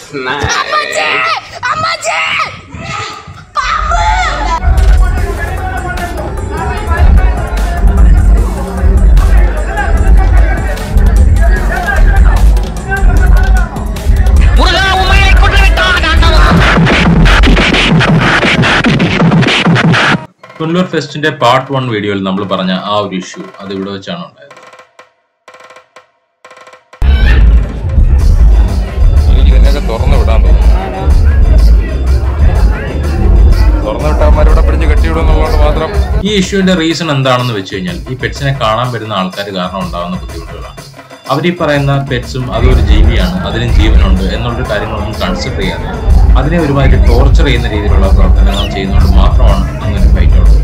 Pullur ഫെസ്റ്റിന്റെ part one വീഡിയോയിൽ നമ്മൾ പറഞ്ഞ ആ ഒരു ഇഷ്യൂ അത് ഇവിടെ വെച്ചാണ് ഉണ്ടായത് എനിക്ക് ഇതിനെയൊക്കെ തുറന്നു വിടാൻ തോന്നുന്നു തുറന്നു വിട്ടാൽ പിടിച്ച് കെട്ടിവിടുന്നുള്ളതുകൊണ്ട് മാത്രം ഈ ഇഷ്യൂവിന്റെ റീസൺ എന്താണെന്ന് വെച്ച് കഴിഞ്ഞാൽ ഈ പെറ്റ്സിനെ കാണാൻ വരുന്ന ആൾക്കാർ കാരണം ഉണ്ടാകുന്ന ബുദ്ധിമുട്ടുകളാണ് അവർ ഈ പറയുന്ന പെറ്റ്സും അതൊരു ജീവിയാണ് അതിനും ജീവനുണ്ട് എന്നുള്ളൊരു കാര്യങ്ങളൊന്നും കൺസിഡർ ചെയ്യാതെ അതിനെ ഒരുമാതിരി ടോർച്ചർ ചെയ്യുന്ന രീതിയിലുള്ള പ്രവർത്തനങ്ങൾ ചെയ്യുന്നതുകൊണ്ട് മാത്രമാണ് അങ്ങനെ ഫൈറ്റ് ഉള്ളത്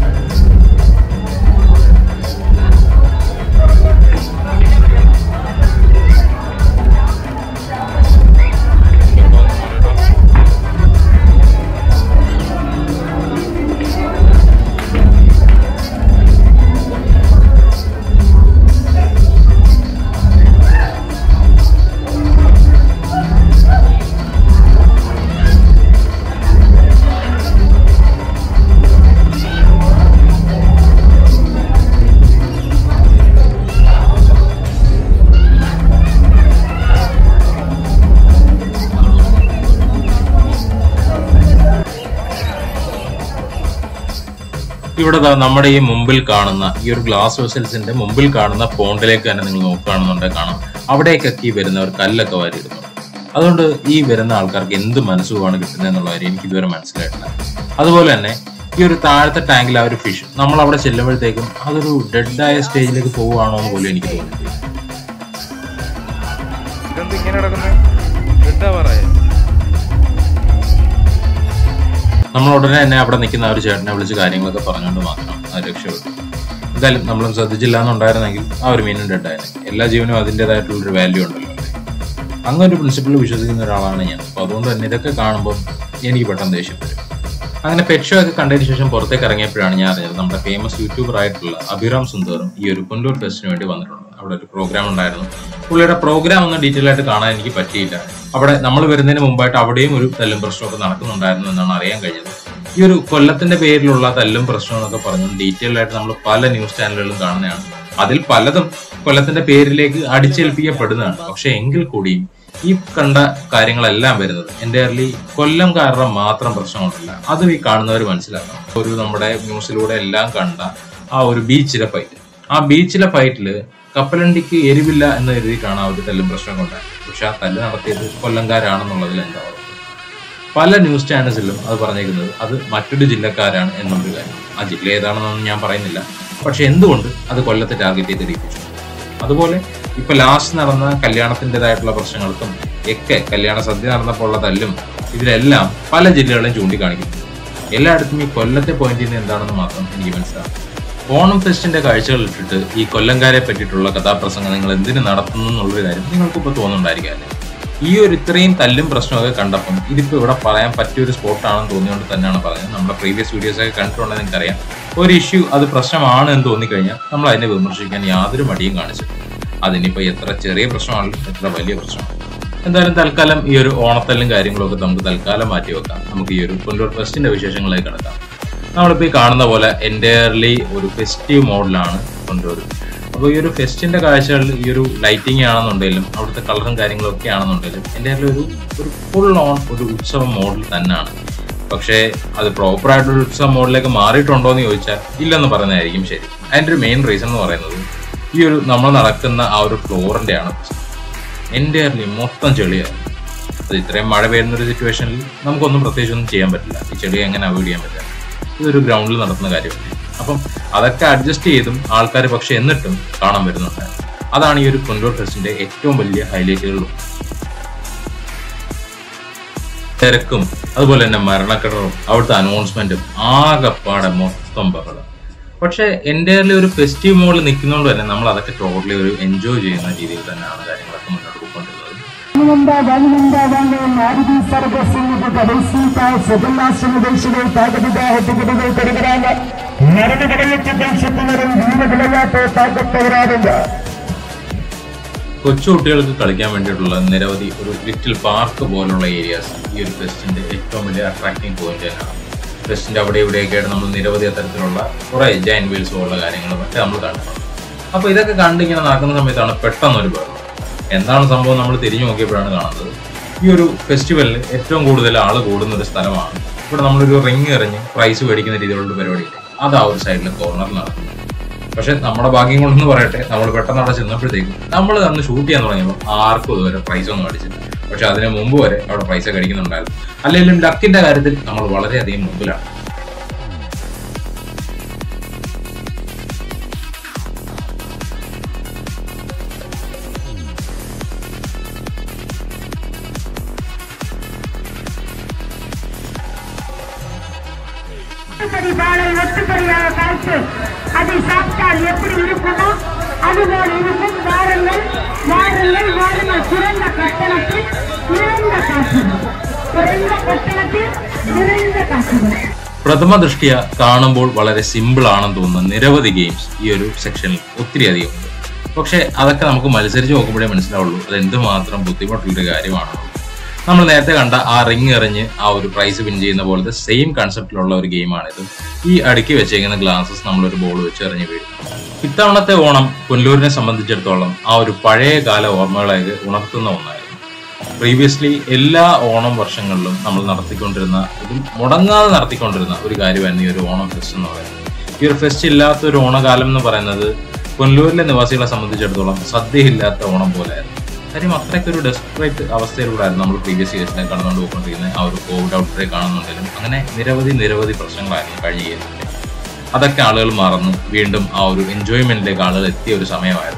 ഇവിടെ ദാ നമ്മുടെ ഈ മുമ്പിൽ കാണുന്ന ഈ ഒരു ഗ്ലാസ് വെസൽസിന്റെ മുമ്പിൽ കാണുന്ന പോണ്ടിലേക്ക് തന്നെ നിങ്ങൾ നോക്കുകയാണെന്നുണ്ടെങ്കിൽ കാണാം അവിടേക്കൊക്കെ ഈ വരുന്നവർ കല്ലൊക്കെ വാരിയിടുന്നുണ്ട് അതുകൊണ്ട് ഈ വരുന്ന ആൾക്കാർക്ക് എന്ത് മനസ്സുഖമാണ് കിട്ടുന്നത് എന്നുള്ള കാര്യം എനിക്ക് ഇതുവരെ മനസ്സിലായിട്ടില്ല അതുപോലെ തന്നെ ഈ ഒരു താഴത്തെ ടാങ്കിൽ ആ ഒരു ഫിഷ് നമ്മൾ അവിടെ ചെല്ലുമ്പോഴത്തേക്കും അതൊരു ഡെഡായ സ്റ്റേജിലേക്ക് പോവുകയാണോ എന്ന് പോലും എനിക്ക് തോന്നിയിട്ടില്ല ഇതെന്ത് ഇങ്ങനെ കിടക്കുന്നത് എന്താ പറയാ നമ്മൾ ഉടനെ തന്നെ അവിടെ നിൽക്കുന്ന ആ ഒരു ചേട്ടനെ വിളിച്ച് കാര്യങ്ങളൊക്കെ പറഞ്ഞുകൊണ്ട് മാത്രം അത് രക്ഷപ്പെട്ടു എന്തായാലും നമ്മളും ശ്രദ്ധിച്ചില്ല എന്നുണ്ടായിരുന്നെങ്കിൽ ആ ഒരു മീനും ഡെഡായിരുന്നു എല്ലാ ജീവനും അതിൻ്റെതായിട്ടുള്ളൊരു വാല്യൂ ഉണ്ടല്ലോ അല്ലേ അങ്ങനെ ഒരു പ്രിൻസിപ്പിൾ വിശ്വസിക്കുന്ന ഒരാളാണ് ഞാൻ അപ്പോൾ അതുകൊണ്ട് തന്നെ ഇതൊക്കെ കാണുമ്പോൾ എനിക്ക് പെട്ടെന്ന് ദേഷ്യം വരും അങ്ങനെ പെറ്റ് ഷോ ഒക്കെ കണ്ടതിന് ശേഷം പുറത്തേക്ക് ഇറങ്ങിയപ്പോഴാണ് ഞാൻ അറിഞ്ഞത് നമ്മുടെ ഫേമസ് യൂട്യൂബർ ആയിട്ടുള്ള അഭിറാം സുന്ദറും ഈ ഒരു പുല്ലൂർ ഫെസ്റ്റിന് വേണ്ടി വന്നിട്ടുണ്ട് അവിടെ ഒരു പ്രോഗ്രാം ഉണ്ടായിരുന്നു പുള്ളിയുടെ പ്രോഗ്രാം ഒന്നും ഡീറ്റെയിൽ ആയിട്ട് കാണാൻ എനിക്ക് പറ്റിയില്ല അവിടെ നമ്മൾ വരുന്നതിന് മുമ്പായിട്ട് അവിടെയും ഒരു തല്ലും പ്രശ്നമൊക്കെ നടക്കുന്നുണ്ടായിരുന്നു എന്നാണ് അറിയാൻ കഴിഞ്ഞത് ഈ ഒരു കൊല്ലത്തിന്റെ പേരിലുള്ള തല്ലും പ്രശ്നം എന്നൊക്കെ പറഞ്ഞു ഡീറ്റെയിൽ ആയിട്ട് നമ്മൾ പല ന്യൂസ് ചാനലുകളിലും കാണുന്നതാണ് അതിൽ പലതും കൊല്ലത്തിന്റെ പേരിലേക്ക് അടിച്ചേൽപ്പിക്കപ്പെടുന്നതാണ് പക്ഷെ എങ്കിൽ കൂടിയും ഈ കണ്ട കാര്യങ്ങളെല്ലാം വരുന്നത് എൻ്റയർലി കൊല്ലം കാരണം മാത്രം പ്രശ്നമൊന്നുമില്ല അതും ഈ കാണുന്നവർ മനസ്സിലാക്കണം ഒരു നമ്മുടെ ന്യൂസിലൂടെ എല്ലാം കണ്ട ആ ഒരു ബീച്ചിലെ ഫൈറ്റ് ആ ബീച്ചിലെ ഫൈറ്റില് കപ്പലണ്ടിക്ക് എരിവില്ല എന്ന് എഴുതിയിട്ടാണ് ആ ഒരു തല്ലും പ്രശ്നം കൊണ്ടായത് പക്ഷെ ആ തല്ല് നടത്തിയത് കൊല്ലംകാരാണെന്നുള്ളതിൽ എന്താ ഉറപ്പ് പല ന്യൂസ് ചാനൽസിലും അത് പറഞ്ഞേക്കുന്നത് അത് മറ്റൊരു ജില്ലക്കാരാണ് എന്നുള്ളൊരു കാര്യം ആ ജില്ല ഏതാണെന്നൊന്നും ഞാൻ പറയുന്നില്ല പക്ഷെ എന്തുകൊണ്ട് അത് കൊല്ലത്തെ ടാർഗറ്റ് ചെയ്ത് ഇടിപ്പിച്ചു അതുപോലെ ഇപ്പൊ ലാസ്റ്റ് നടന്ന കല്യാണത്തിൻ്റെതായിട്ടുള്ള പ്രശ്നങ്ങൾക്കും ഒക്കെ കല്യാണ സദ്യ നടന്നപ്പോൾ ഉള്ള തല്ലും ഇതിലെല്ലാം പല ജില്ലകളെയും ചൂണ്ടിക്കാണിക്കുന്നു എല്ലായിടത്തും ഈ കൊല്ലത്തെ പോയിന്റ് ചെയ്യുന്നത് എന്താണെന്ന് മാത്രം എനിക്ക് മനസ്സിലാവും ഓണം ഫെസ്റ്റിന്റെ കാഴ്ചകൾ ഇട്ടിട്ട് ഈ കൊല്ലംകാരെ പറ്റിയിട്ടുള്ള കഥാപ്രസംഗം നിങ്ങൾ എന്തിനു നടത്തുന്നു എന്നുള്ളൊരു കാര്യം നിങ്ങൾക്ക് ഇപ്പോൾ തോന്നുന്നുണ്ടായിരിക്കാം അല്ലേ ഈ ഒരു ഇത്രയും തല്ലും പ്രശ്നമൊക്കെ കണ്ടപ്പം ഇതിപ്പോ ഇവിടെ പറയാൻ പറ്റിയ ഒരു സ്പോട്ടാണെന്ന് തോന്നിയോണ്ട് തന്നെയാണ് പറഞ്ഞത് നമ്മുടെ പ്രീവിയസ് വീഡിയോസ് ഒക്കെ കണ്ടിട്ടുണ്ടെങ്കിൽ നിങ്ങൾക്കറിയാം ഒരു ഇഷ്യൂ അത് പ്രശ്നമാണ് എന്ന് തോന്നിക്കഴിഞ്ഞാൽ നമ്മൾ അതിനെ വിമർശിക്കാൻ യാതൊരു മടിയും കാണിച്ചു അതിനിപ്പോ എത്ര ചെറിയ പ്രശ്നമാണെങ്കിലും എത്ര വലിയ പ്രശ്നമാണ് എന്തായാലും തൽക്കാലം ഈ ഒരു ഓണത്തല്ലും കാര്യങ്ങളൊക്കെ നമുക്ക് തൽക്കാലം മാറ്റി വെക്കാം നമുക്ക് ഈ ഒരു കൊല്ലൂർ ഫെസ്റ്റിന്റെ വിശേഷങ്ങളിലേക്ക് കിടക്കാം നമ്മളിപ്പോ ഈ കാണുന്ന പോലെ എൻറ്റയർലി ഒരു ഫെസ്റ്റീവ് മോഡലാണ് കൊണ്ടുവരും അപ്പോൾ ഈ ഒരു ഫെസ്റ്റിന്റെ കാഴ്ചകളിൽ ഈ ഒരു ലൈറ്റിംഗ് ആണെന്നുണ്ടെങ്കിലും അവിടുത്തെ കളറും കാര്യങ്ങളും ഒക്കെ ആണെന്നുണ്ടെങ്കിലും എൻറ്റയർലി ഒരു ഒരു ഫുൾ ഓൺ ഒരു ഉത്സവ മോഡൽ തന്നെയാണ് പക്ഷേ അത് പ്രോപ്പർ ആയിട്ടൊരു ഉത്സവ മോഡലിലേക്ക് മാറിയിട്ടുണ്ടോ എന്ന് ചോദിച്ചാൽ ഇല്ലെന്ന് പറയുന്നതായിരിക്കും ശരി അതിന്റെ ഒരു മെയിൻ റീസൺ എന്ന് പറയുന്നത് ഈ ഒരു നമ്മൾ നടക്കുന്ന ആ ഒരു ഫ്ലോറിന്റെ ആണ് എൻറ്റയർലി മൊത്തം ചെളിയാണ് അത് ഇത്രയും മഴ പെയ്യുന്ന ഒരു സിറ്റുവേഷനിൽ നമുക്കൊന്നും പ്രത്യേകിച്ച് ഒന്നും ചെയ്യാൻ പറ്റില്ല ഈ ചെളി എങ്ങനെ അവോയ്ഡ് ചെയ്യാൻ പറ്റില്ല ഇതൊരു ഗ്രൗണ്ടിൽ നടത്തുന്ന കാര്യമല്ലേ അപ്പം അതൊക്കെ അഡ്ജസ്റ്റ് ചെയ്തും ആൾക്കാർ പക്ഷെ എന്നിട്ടും കാണാൻ വരുന്നുണ്ട് അതാണ് ഈ ഒരു കൊണ്ടോർ ഫെസ്റ്റിന്റെ ഏറ്റവും വലിയ ഹൈലൈറ്റുകളിലും തിരക്കും അതുപോലെ തന്നെ മരണക്കടറും അവിടുത്തെ അനൗൺസ്മെന്റും ആകെപ്പാടെ മൊത്തം ബഹളം പക്ഷെ എൻ്റെയർലി ഒരു ഫെസ്റ്റീവ് മോഡിൽ നിൽക്കുന്നതുകൊണ്ട് തന്നെ നമ്മൾ അതൊക്കെ ടോട്ടലി ഒരു എൻജോയ് ചെയ്യുന്ന രീതിയിൽ തന്നെയാണ് കാര്യങ്ങളൊക്കെ മുന്നോട്ട് പോയിക്കൊണ്ടിരുന്നത് വാങ്ങുന്നുണ്ട് വാങ്ങുന്നുണ്ട് വാങ്ങുന്ന ആരുതി സർവസിംഗ് കടൽസീത സുഗല്ലാശ്രമദേശികൾ താകവിവാഹത്തുകുടികൾ പെരുകരാണ് നരകടലയ്ക്ക് ദേശത്തുന്നവരും വീണ വിളയാത്ത താക്കത്തവരാറുണ്ട് കൊച്ചുകുട്ടികൾക്ക് കളിക്കാൻ വേണ്ടിയിട്ടുള്ള നിരവധി ഒരു ലിറ്റിൽ പാർക്ക് പോലുള്ള ഏരിയാസ് ഈ ഒരു ഫെസ്റ്റിന്റെ ഏറ്റവും വലിയ അട്രാക്റ്റിംഗ് പോയിന്റ് തന്നെയാണ് ഫെസ്റ്റിന്റെ അവിടെ ഇവിടെയൊക്കെ ആയിട്ട് നമ്മൾ നിരവധി തരത്തിലുള്ള കുറെ ജൈൻ വീൽസ് പോലുള്ള കാര്യങ്ങളും ഒക്കെ നമ്മൾ കണ്ടിട്ടുണ്ട് അപ്പൊ ഇതൊക്കെ കണ്ടിങ്ങനെ നടക്കുന്ന സമയത്താണ് പെട്ടെന്ന് ഒരു ബഹളം എന്താണ് സംഭവം നമ്മൾ തിരിഞ്ഞു നോക്കിയപ്പോഴാണ് കാണുന്നത് ഈ ഒരു ഫെസ്റ്റിവലിൽ ഏറ്റവും കൂടുതൽ ആൾ കൂടുന്ന ഒരു സ്ഥലമാണ് ഇവിടെ നമ്മളൊരു റിങ് എറിഞ്ഞ് പ്രൈസ് മേടിക്കുന്ന രീതിയിലുള്ള പരിപാടി അത് ആ ഒരു സൈഡിൽ കോർണറിൽ നടക്കുന്നത് പക്ഷെ നമ്മുടെ ഭാഗ്യം കൊണ്ടെന്ന് പറയട്ടെ നമ്മൾ പെട്ടെന്ന് അവിടെ ചെന്നപ്പോഴത്തേക്കും നമ്മൾ അന്ന് ഷൂട്ട് ചെയ്യാൻ തുടങ്ങിയപ്പോൾ ആർക്കും ഇതുവരെ പ്രൈസ് ഒന്നും അടിച്ചില്ല പക്ഷെ അതിന് മുമ്പ് വരെ അവിടെ പൈസ കടിക്കുന്നുണ്ടായിരുന്നു അല്ലെങ്കിലും ലക്കിന്റെ കാര്യത്തിൽ നമ്മൾ വളരെയധികം മുമ്പിലാണ് ஒட்டுக்கறி பாலை ஒட்டுக்கறியாக காய்ச்சு அதை சாப்பிட்டால் எப்படி இருக்குமோ அதுபோல் இருக்கும் வாருங்கள் வாருங்கள் வாருங்கள் சிறந்த கட்டணத்தில் நிறைந்த காசுகள் குறைந்த கட்டணத்தில் நிறைந்த காசுகள் പ്രഥമ ദൃഷ്ടിയ കാണുമ്പോൾ വളരെ സിമ്പിൾ ആണെന്ന് തോന്നുന്ന നിരവധി ഗെയിംസ് ഈ ഒരു സെക്ഷനിൽ ഒത്തിരി അധികം ഉണ്ട് പക്ഷെ അതൊക്കെ നമുക്ക് മത്സരിച്ച് നോക്കുമ്പോഴേ മനസ്സിലാവുള്ളൂ അത് എന്തുമാത്രം ബുദ്ധിമുട്ടുള്ളൊരു കാര്യമാണ് നമ്മൾ നേരത്തെ കണ്ട ആ റിങ് എറിഞ്ഞ് ആ ഒരു പ്രൈസ് വിൻ ചെയ്യുന്ന പോലത്തെ സെയിം കൺസെപ്റ്റിലുള്ള ഒരു ഗെയിമാണിത് ഈ അടുക്കി വെച്ചേക്കുന്ന ഗ്ലാസസ് നമ്മളൊരു ബോൾ വെച്ച് എറിഞ്ഞ് വീഴും ഇത്തവണത്തെ ഓണം പുനലൂരിനെ സംബന്ധിച്ചിടത്തോളം ആ ഒരു പഴയ കാല ഓർമ്മകളെ ഉണർത്തുന്ന ഒന്നായിരുന്നു പ്രീവിയസ്ലി എല്ലാ ഓണം വർഷങ്ങളിലും നമ്മൾ നടത്തിക്കൊണ്ടിരുന്ന ഇതും മുടങ്ങാതെ നടത്തിക്കൊണ്ടിരുന്ന ഒരു കാര്യമായിരുന്നു ഈ ഒരു ഓണം ഫെസ്റ്റ് എന്ന് പറയുന്നത് ഈ ഒരു ഫെസ്റ്റ് ഇല്ലാത്ത ഒരു ഓണകാലം എന്ന് പറയുന്നത് പുനലൂരിലെ നിവാസികളെ സംബന്ധിച്ചിടത്തോളം സദ്യയില്ലാത്ത ഓണം പോലെയായിരുന്നു കാര്യം അത്രയ്ക്ക് ഒരു ഡെസ്പറേറ്റ് അവസ്ഥയിലൂടെയായിരുന്നു നമ്മൾ പ്രീവിയസ് ഇയേഴ്സിനെ കടന്നുകൊണ്ട് പോയിക്കൊണ്ടിരിക്കുന്നത് ആ ഒരു കോവിഡ് ഔട്ട് ബ്രേക്ക് കാണുന്നുണ്ടെങ്കിലും അങ്ങനെ നിരവധി നിരവധി പ്രശ്നങ്ങളായിരുന്നു കഴിഞ്ഞ ഇയേഴ്സിൽ അതൊക്കെ ആളുകൾ മറന്ന് വീണ്ടും ആ ഒരു എൻജോയ്മെന്റിലേക്ക് ആളുകൾ എത്തിയ ഒരു സമയമായിരുന്നു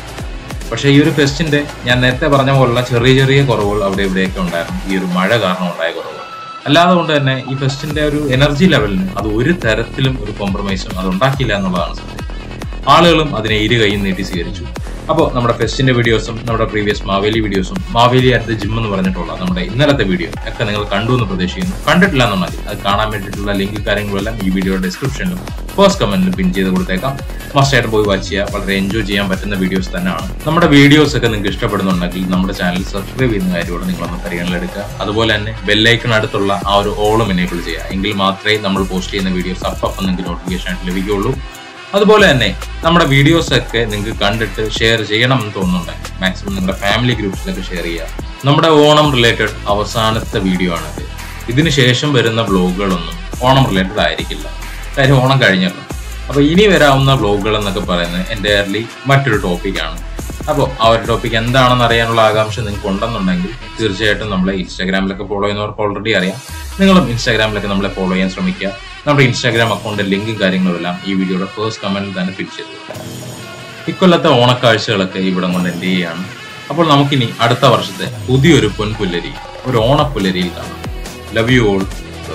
പക്ഷേ ഈ ഒരു ഫെസ്റ്റിന്റെ ഞാൻ നേരത്തെ പറഞ്ഞ പോലുള്ള ചെറിയ ചെറിയ കുറവുകൾ അവിടെ ഇവിടെയൊക്കെ ഉണ്ടായിരുന്നു ഈ ഒരു മഴ കാരണം ഉണ്ടായ കുറവുകൾ അല്ലാതെ കൊണ്ട് തന്നെ ഈ ഫെസ്റ്റിന്റെ ഒരു എനർജി ലെവലിന് അത് ഒരു തരത്തിലും ഒരു കോംപ്രമൈസും അത് ഉണ്ടാക്കിയില്ല എന്നുള്ളതാണ് സത്യം ആളുകളും അതിനെ ഇരു കൈയും നീട്ടി സ്വീകരിച്ചു അപ്പോൾ നമ്മുടെ ഫെസ്റ്റിന്റെ വീഡിയോസും നമ്മുടെ പ്രീവിയസ് മാവേലി വീഡിയോസും മാവേലി അറ്റ് ദ ജിം എന്ന് പറഞ്ഞിട്ടുള്ള നമ്മുടെ ഇന്നലത്തെ വീഡിയോ ഒക്കെ നിങ്ങൾ കണ്ടു എന്ന് പ്രതീക്ഷിക്കുന്നു കണ്ടിട്ടില്ല എന്നുണ്ടെങ്കിൽ അത് കാണാൻ വേണ്ടിയിട്ടുള്ള ലിങ്ക് കാര്യങ്ങളെല്ലാം ഈ വീഡിയോയുടെ ഡിസ്ക്രിപ്ഷനിലും ഫസ്റ്റ് കമന്റിലും പിൻ ചെയ്ത് കൊടുത്തേക്കാം മസ്റ്റായിട്ട് പോയി വാച്ച് ചെയ്യുക വളരെ എൻജോയ് ചെയ്യാൻ പറ്റുന്ന വീഡിയോസ് തന്നെയാണ് നമ്മുടെ വീഡിയോസ് ഒക്കെ നിങ്ങൾക്ക് ഇഷ്ടപ്പെടുന്നുണ്ടെങ്കിൽ നമ്മുടെ ചാനൽ സബ്സ്ക്രൈബ് ചെയ്യുന്ന കാര്യത്തോടെ നിങ്ങളൊന്ന് പരിഗണനയിലെടുക്കുക അതുപോലെ തന്നെ ബെല്ലൈക്കൺ അടുത്തുള്ള ആ ഒരു ഓളും എനേബിൾ ചെയ്യുക എങ്കിൽ മാത്രമേ നമ്മൾ പോസ്റ്റ് ചെയ്യുന്ന വീഡിയോസ് അപ്പം നിങ്ങൾക്ക് നോട്ടിഫിക്കേഷൻ ആയിട്ട് ലഭിക്കുകയുള്ളൂ അതുപോലെ തന്നെ നമ്മുടെ വീഡിയോസ് ഒക്കെ നിങ്ങൾക്ക് കണ്ടിട്ട് ഷെയർ ചെയ്യണം എന്ന് തോന്നുന്നുണ്ടെങ്കിൽ മാക്സിമം നിങ്ങളുടെ ഫാമിലി ഗ്രൂപ്പ്സിലൊക്കെ ഷെയർ ചെയ്യുക നമ്മുടെ ഓണം റിലേറ്റഡ് അവസാനത്തെ വീഡിയോ ആണിത് ഇതിന് ശേഷം വരുന്ന വ്ലോഗുകളൊന്നും ഓണം റിലേറ്റഡ് ആയിരിക്കില്ല കാര്യം ഓണം കഴിഞ്ഞല്ലോ അപ്പൊ ഇനി വരാവുന്ന വ്ലോഗുകൾ എന്നൊക്കെ പറയുന്നത് എൻ്റയർലി മറ്റൊരു ടോപ്പിക്കാണ് അപ്പോൾ ആ ഒരു ടോപ്പിക് എന്താണെന്ന് അറിയാനുള്ള ആകാംക്ഷ നിങ്ങൾക്ക് ഉണ്ടെന്നുണ്ടെങ്കിൽ തീർച്ചയായിട്ടും നമ്മളെ ഇൻസ്റ്റാഗ്രാമിലൊക്കെ ഫോളോ ചെയ്യുന്നവർക്ക് ഓൾറെഡി അറിയാം നിങ്ങളും ഇൻസ്റ്റാഗ്രാമിലൊക്കെ നമ്മളെ ഫോളോ ചെയ്യാൻ ശ്രമിക്കുക നമ്മുടെ ഇൻസ്റ്റാഗ്രാം അക്കൗണ്ടിന്റെ ലിങ്കും കാര്യങ്ങളും എല്ലാം ഈ വീഡിയോയുടെ ഫസ്റ്റ് കമന്റിൽ തന്നെ ഫിൽ ചെയ്തു ഇക്കൊല്ലത്തെ ഓണക്കാഴ്ചകളൊക്കെ ഇവിടെ കൊണ്ട് എൻഡ് ചെയ്യുകയാണ് അപ്പോൾ നമുക്കിനി അടുത്ത വർഷത്തെ പുതിയൊരു പൊൻപുല്ലരി ഒരു ഓണപ്പുല്ലരിയിൽ കാണാം ലവ് യു ഓൾ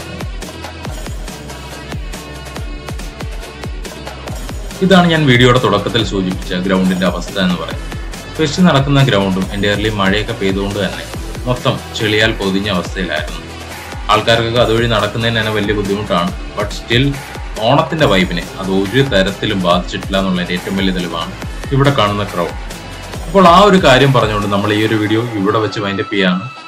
ഇതാണ് ഞാൻ വീഡിയോയുടെ തുടക്കത്തിൽ സൂചിപ്പിച്ച ഗ്രൗണ്ടിന്റെ അവസ്ഥ എന്ന് പറയുന്നത് ഫെസ്റ്റ് നടക്കുന്ന ഗ്രൗണ്ടും എൻ്റെയർലി മഴയൊക്കെ പെയ്തുകൊണ്ട് തന്നെ മൊത്തം ചെളിയാൽ പൊതിഞ്ഞ അവസ്ഥയിലായിരുന്നു ആൾക്കാർക്കൊക്കെ അതുവഴി നടക്കുന്നതിന് തന്നെ വലിയ ബുദ്ധിമുട്ടാണ് ബട്ട് സ്റ്റിൽ ഓണത്തിന്റെ വൈബിനെ അത് ഒരു തരത്തിലും ബാധിച്ചിട്ടില്ല എന്നുള്ളതിന്റെ ഏറ്റവും വലിയ തെളിവാണ് ഇവിടെ കാണുന്ന ക്രൗഡ് അപ്പോൾ ആ ഒരു കാര്യം പറഞ്ഞുകൊണ്ട് നമ്മൾ ഈ ഒരു വീഡിയോ ഇവിടെ വെച്ച് വൈൻഡപ്പ് ചെയ്യാണ്